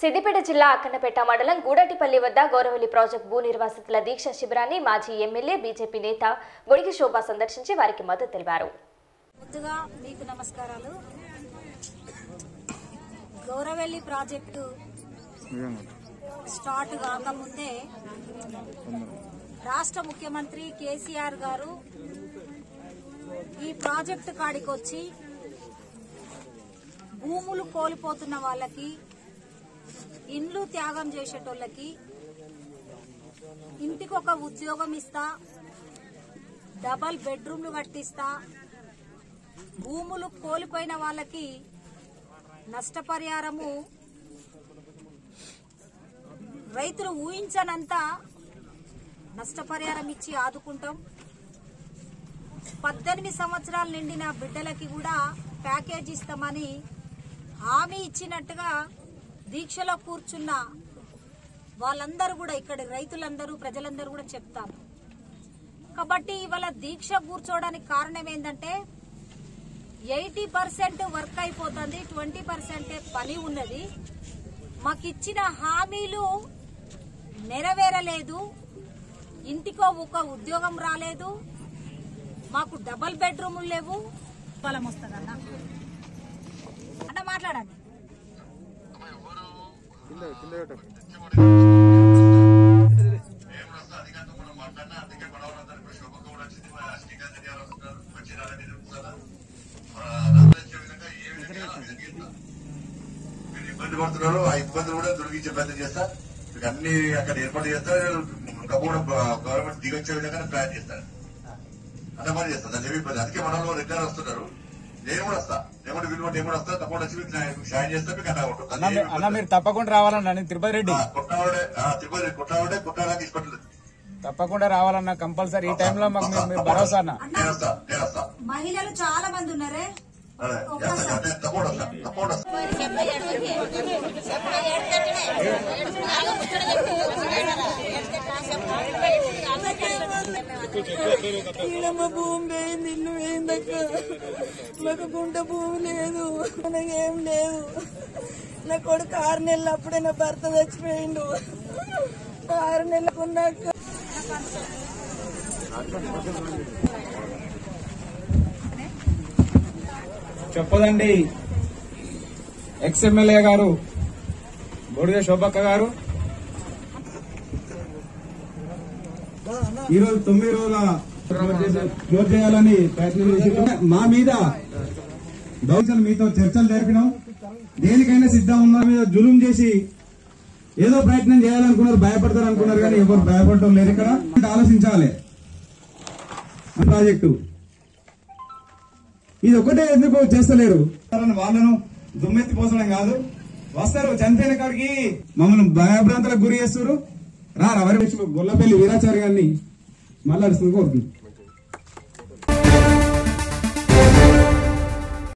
సిద్దిపేట జిల్లా అక్కన్నపేట మండలం గూడటిపల్లి వద్ద గౌరవల్లి ప్రాజెక్ట్ భూ నిర్వాసితుల దీక్ష శిబిరాన్ని మాజీ ఎమ్మెల్యే బీజేపీ నేత బొడిగి శోభ సందర్శించి వారికి మద్దతు తెలిపారు ముందుగా మీకు నమస్కారాలు గౌరవెల్లి ప్రాజెక్టు స్టార్ట్ కాకముందే రాష్ట్ర ముఖ్యమంత్రి కేసీఆర్ గారు ఈ ప్రాజెక్టు కాడికి వచ్చి భూములు కోల్పోతున్న వాళ్ళకి ఇండ్లు త్యాగం చేసేటోళ్ళకి ఇంటికి ఒక ఉద్యోగం ఇస్తా డబల్ బెడ్రూమ్లు కట్టిస్తా భూములు కోల్పోయిన వాళ్ళకి నష్టపరిహారము రైతులు ఊహించనంత నష్టపరిహారం ఇచ్చి ఆదుకుంటాం పద్దెనిమిది సంవత్సరాలు నిండిన బిడ్డలకి కూడా ప్యాకేజ్ ఇస్తామని హామీ ఇచ్చినట్టుగా దీక్షలో కూర్చున్న వాళ్ళందరూ కూడా ఇక్కడ రైతులందరూ ప్రజలందరూ కూడా చెప్తారు కాబట్టి ఇవాళ దీక్ష కూర్చోవడానికి కారణం ఏంటంటే ఎయిటీ పర్సెంట్ వర్క్ అయిపోతుంది ట్వంటీ పర్సెంట్ పని ఉన్నది మాకు ఇచ్చిన హామీలు నెరవేరలేదు ఇంటికో ఒక ఉద్యోగం రాలేదు మాకు డబల్ బెడ్రూములు లేవు బలం వస్తుంది అన్న అన్న మాట్లాడండి మీరు ఇబ్బంది పడుతున్నారు ఆ ఇబ్బందులు కూడా తొలగించే ప్రయత్నం చేస్తా మీకు అన్ని అక్కడ ఏర్పాటు చేస్తా ఇంకా కూడా గవర్నమెంట్ దిగొచ్చే విధంగా ప్లాన్ చేస్తాను అన్న పని చేస్తా దాన్ని ఏమి ఇబ్బంది అందుకే మనలో రెగ్యులర్ వస్తున్నారు నేను కూడా వస్తా నేను కూడా వీళ్ళు నేను కూడా వస్తా తప్పకుండా వచ్చి మీకు సాయం చేస్తా మీకు అన్న ఉంటుంది అన్న మీ- అన్న మీరు తప్పకుండా రావాలన్నా నేను తిరుపతి రెడ్డి కొట్టాడే తిరుపతి కొట్టాడే కొట్టాడా తీసుకుంటుంది తప్పకుండా రావాలన్నా కంపల్సరీ ఈ టైంలో మాకు మీరు- మీరు భరోసా అన్న నేను వస్తా నేను వస్తా మహిళలు చాలా మంది ఉన్నారే అదే చేస్తా నేను తప్పకుండా వస్తా తప్పకుండా వస్తా ఈడమ్మ భూమి పోయింది ఇల్లు పోయిందక్క నాకు గుంట భూమి లేదు మనకేం లేదు నా కొడుకు ఆరు నెలలు అప్పుడే నా భర్త చచ్చిపోయిండు ఆరు నెలలకు ఉన్నాక చెప్పదండి ఎక్స్ ఎమ్మెల్యే గారు బొడిగ శోభక్క గారు ఈ రోజు తొమ్మిది రోజుల క్లోజ్ చేసే- క్లోజ్ చేయాలని ప్రయత్నం చేసి మా మీద దౌర్జన్యం మీతో చర్చలు జరిపినాం దేనికైనా సిద్ధం ఉన్న మీద జులుం చేసి ఏదో ప్రయత్నం చేయాలనుకున్నారు భయపడతారు అనుకున్నారు కానీ ఎవరు భయపడటం లేదు ఇక్కడ ఆలోచించాలి మన ప్రాజెక్టు ఇది ఒకటే ఎందుకు చేస్తలేరు వాళ్ళను దుమ్మెత్తి పోసడం కాదు వస్తారు చనిపోయిన కాడికి మమ్మల్ని భయభ్రాంతలకు గురి చేస్తారు రా ఎవరి గొల్లపల్లి వీరాచారి గారిని మళ్ళీ కోరుతుంది